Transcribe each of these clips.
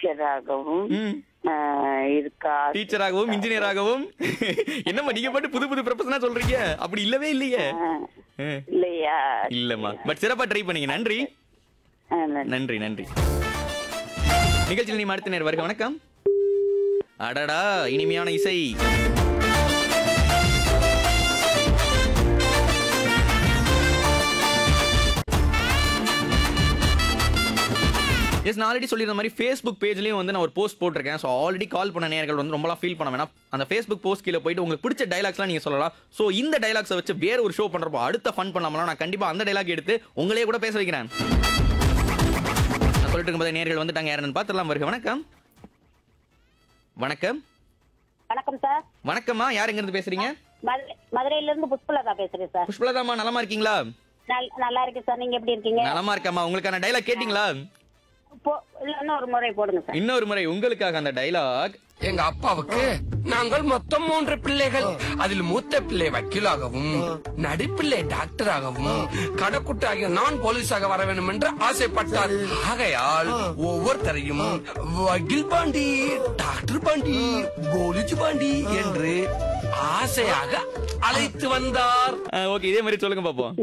டீச்சராகவும் ம் ஆஹ், இருக்கா டீச்சராகவும் இன்ஜினியராகவும் என்னம்மா நீங்க பாட்டு புது புது ப்ரொஃபஷனா சொல்றீங்க அப்படி இல்லவே இல்லையே ஆஹ், ஆ, இல்லையா இல்லம்மா பட் சிறப்பா ட்ரை பண்ணீங்க நன்றி ஆஹ், நன்றி. நன்றி நன்றி நிகழ்ச்சியில் நீ அடுத்த நேர் வருக வணக்கம் அடடா இனிமையான இசை எஸ் நான் ஆல்ரெடி சொல்லியிருந்த மாதிரி ஃபேஸ்புக் பேஜ்லயும் வந்து நான் ஒரு போஸ்ட் போட்டிருக்கேன் ஸோ ஆல்ரெடி கால் பண்ண நேர்கள் வந்து ரொம்பலாம் ஃபீல் பண்ண வேணாம் அந்த ஃபேஸ்புக் போஸ்ட் கீழே போயிட்டு உங்களுக்கு பிடிச்ச டைலாக்ஸ்லாம் நீங்க சொல்லலாம் ஸோ இந்த டைலாக்ஸை வச்சு வேற ஒரு ஷோ பண்றப்போ அடுத்த ஃபன் பண்ணலாம்னா நான் கண்டிப்பா அந்த டைலாக் எடுத்து உங்களே கூட பேச வைக்கிறேன் நான் சொல்லிட்டு இருக்கும்போது நேர்கள் வந்துட்டாங்க யாருன்னு பார்த்துடலாம் வருக வணக்கம் வணக்கம் வணக்கம் சார் வணக்கம்மா யார் எங்க இருந்து பேசுறீங்க மதுரை- மதுரையில இருந்து புஷ்பலதா பேசுறேன் சார் புஷ்பலதாம்மா நலமா இருக்கீங்களா நல்- நல்லா இருக்கு சார் நீங்க எப்படி இருக்கீங்க நலமா இருக்கம்மா உங்களுக்கான டைலாக் கேட்டிங்களா போ- இல்ல, இன்னொரு முறை போடுங்க சார் இன்னொரு முறை உங்களுக்காக அந்த டைலாக் எங்க அப்பாவுக்கு நாங்கள் மொத்தம் மூன்று பிள்ளைகள் அதில் மூத்த பிள்ளை வக்கீலாகவும் நடிப்பிள்ளை டாக்டராகவும் கடைக்குட்டி ஆகிய நான் போலீஸாக வர வேண்டும் என்று ஆசைப்பட்டார் ஆகையால் ஒவ்வொருத்தரையும் வக்கீல் பாண்டி டாக்டர் பாண்டி போலீஸ் பாண்டி என்று ஆசையாக அழைத்து வந்தார் ஓகே இதே மாதிரி சொல்லுங்க பாப்போம்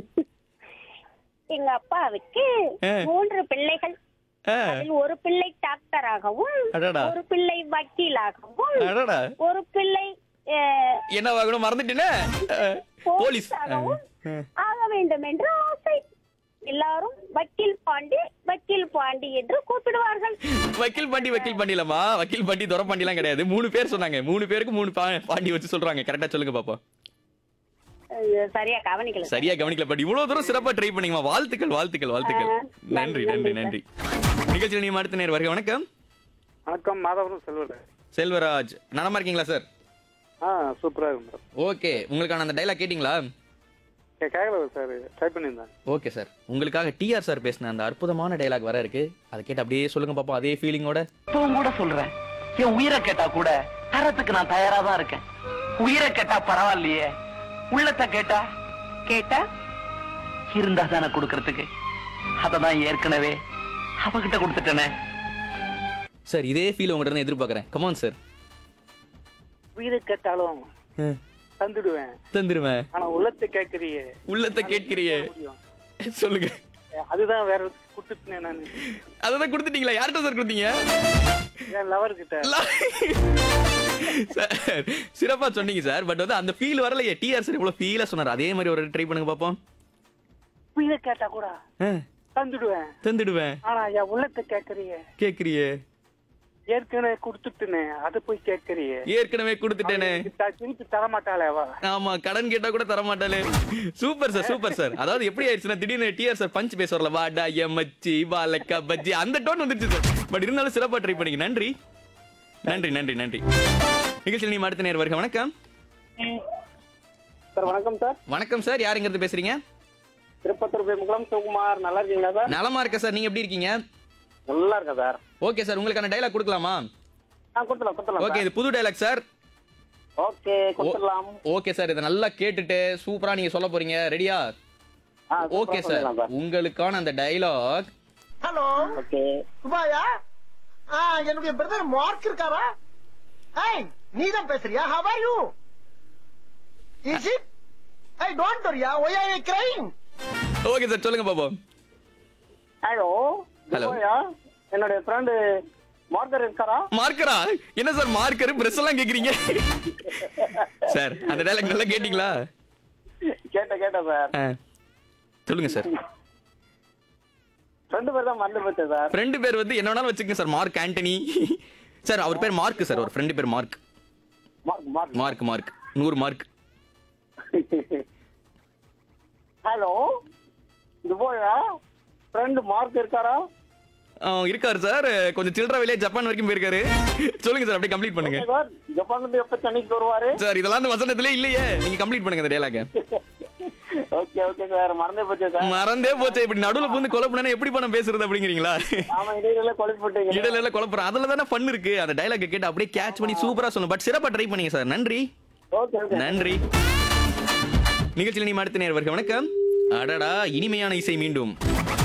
எங்க அப்பாவுக்கு ஆ. மூன்று பிள்ளைகள் ஆ, அதில் ஒரு பிள்ளை டாக்டராகவும் அடடா. ஒரு பிள்ளை வக்கீலாகவும் அடடா ஒரு பிள்ளை அஹ், என்ன வாங்கணும் மறந்துட்டேனே அஹ், போலீஸ் போலீஸாகவும் அஹ், ஆக வேண்டும் என்று ஆசை எல்லாரும் வக்கீல் பாண்டி வக்கீல் பாண்டி என்று கூப்பிடுவார்கள் வக்கீல் பாண்டி வக்கீல் பாண்டி இல்லம்மா வக்கீல் பாண்டி துரை பாண்டிலாம் கிடையாது மூணு பேர் சொன்னாங்க மூணு பேருக்கு மூணு பா- பாண்டி வச்சு சொல்றாங்க கரெக்டா சொல்லுங்க பாப்போம் அஹ், சரியா கவனிக்கல சார். சரியா கவனிக்கல பட் இவ்வளவு தூரம் சிறப்பா ட்ரை பண்ணீங்கம்மா வாழ்த்துக்கள் வாழ்த்துக்கள் வாழ்த்துக்கள் ஆ, நன்றி நன்றி நன்றி நிகழ்ச்சியில் நீ அடுத்த நேர் வருக வணக்கம் வணக்கம் மாதவரம் செல்வர் செல்வராஜ் நலமா இருக்கீங்களா சார் ஆ சூப்பராக இருக்கும் மேடம் ஓகே உங்களுக்கான அந்த டைலாக் கேட்டிங்களா கேட்கல சார் ட்ரை பண்ணியிருந்தேன் ஓகே சார் உங்களுக்காக டிஆர் சார் பேசின அந்த அற்புதமான டைலாக் வர இருக்கு அதை கேட்டு அப்படியே சொல்லுங்க பாப்போம் அதே ஃபீலிங்கோட இப்பவும் கூட சொல்றேன் என் உயிரை கேட்டா கூட தரத்துக்கு நான் தயாரா தான் இருக்கேன் உயிரை கேட்டா பரவாயில்லையே உள்ளத்தை கேட்டா கேட்டா இருந்தா தானே கொடுக்கறதுக்கு அததான் ஏற்கனவே அவகிட்ட கொடுத்துட்டேனே சார் இதே ஃபீல் உங்கள்கிட்ட இருந்து எதிர்பார்க்கறேன் கமான் சார் உயிரை கேட்டாலும் தந்துடுவேன் தந்துருவேன் ஆனா உள்ளத்தை கேட்கறியே உள்ளத்தை கேட்கிறியே சொல்லுங்க அதுதான் வேற கொடுத்துட்டேன் நான் அதான் கொடுத்துட்டீங்களா யார்கிட்ட சார் கொடுத்தீங்க என் லவர் கிட்ட சார் சிறப்பா சொன்னீங்க சார் பட் வந்து அந்த ஃபீல் வரலையே டிஆர் சார் இவ்வளவு ஃபீலா சொன்னார் அதே மாதிரி ஒரு ட்ரை பண்ணுங்க பாப்போம் உயிரை கேட்டா கூட ஆ, தந்துடுவேன் தந்துடுவேன் ஆனா என் உள்ளத்தை கேட்கறியே கேக்குறியே ஏற்கனவே கொடுத்துட்டுனே அதை போய் கேட்கறியே ஏற்கனவே கொடுத்துட்டேனே திருப்பி தர மாட்டாளே அவ ஆமா கடன் கேட்டா கூட தர மாட்டாளே சூப்பர் சார் சூப்பர் சார் அதாவது எப்படி ஆயிடுச்சுன்னா திடீர்னு டிஆர் சார் பஞ்ச் பேச வரல வாடா எம்மச்சி பாலக்கா பஜ்ஜி அந்த டோன் வந்துருச்சு சார் பட் இருந்தாலும் சிறப்பா ட்ரை பண்ணீங்க நன்றி நன்றி நன்றி நன்றி நிகழ்ச்சியில் நீ அடுத்த நேர் வருக வணக்கம் சார் வணக்கம் சார் வணக்கம் சார் யார் இருந்து பேசுறீங்க திருப்பத்தூர் பேமுக்குளம் சிவகுமார் நல்லா இருக்கீங்களா சார் நலமா இருக்க சார் நீங்க எப்படி இருக்கீங்க நல்லா இருக்கேன் சார் ஓகே சார் உங்களுக்கான டைலாக் கொடுக்கலாமா ஆ கொடுத்துலாம் கொடுத்துலாம் ஓகே இது புது டைலாக் சார் ஓகே கொடுத்துடலாம் ஓகே சார் இதை நல்லா கேட்டுட்டு சூப்பரா நீங்க சொல்ல போறீங்க ரெடியா ஆ, சூப்பரா ஓகே சார் சொல்லிடலாம் சார். உங்களுக்கான அந்த டைலாக் ஹலோ ஓகே சுபாயா ஆ என்னுடைய பிரதர் மார்க் இருக்காரா ஏய் நீ தான் பேசுறியா how are you is it I don't worry why are you crying okay sir சொல்லுங்க பாப்போம் ஹலோ Hello. என்னுடைய ஃப்ரெண்டு மார்க்கர் இருக்காரா மார்க்கரா என்ன சார் மார்க்கர் பிரஸ் எல்லாம் கேக்குறீங்க சார் அந்த டைலாக் நல்லா கேட்டிங்களா கேட்டேன் கேட்டேன் சார் ஆ. சொல்லுங்க சார் ரெண்டு பேர் தான் மறந்து போச்சு சார் ஃப்ரெண்டு பேர் வந்து என்ன வேணாலும் வச்சுக்கங்க சார் மார்க் ஆண்டனி சார் அவர் பேர் மார்க் சார் ஒரு ஃப்ரெண்டு பேர் Mark Mark Mark Mark Mark நூறு மார்க் ஹலோ இது போயா ஃப்ரெண்டு மார்க் இருக்காரா இருக்காரு சார் கொஞ்சம் சில்லற வேலையா ஜப்பான் வரைக்கும் போயிருக்காரு சொல்லுங்க சார் அப்படியே கம்ப்ளீட் பண்ணுங்க சார் ஜப்பான்ல இருந்து எப்ப சென்னைக்கு வருவாரு சார் இதெல்லாம் அந்த வசனத்திலே இல்லையே நீங்க கம்ப்ளீட் பண்ணுங்க இந்த டைலாக ஓகே ஓகே சார் மறந்தே போச்சு சார் மறந்தே போச்சு இப்படி நடுவுல பூந்து கொலை பண்ணா எப்படி பணம் பேசுறது அப்படிங்கிறீங்களா ஆமா இடையில குழப்பி போட்டீங்க இடையில எல்லாம் குழப்பறோம் அதுல தானே ஃபன் இருக்கு அந்த டைலாக் கேட்டு அப்படியே கேட்ச் பண்ணி சூப்பரா சொல்லணும் பட் சிறப்பா ட்ரை பண்ணீங்க சார் நன்றி ஓகே ஓகே நன்றி நிகழ்ச்சியில் நீ அடுத்த நேர் வருக வணக்கம் அடடா இனிமையான இசை மீண்டும்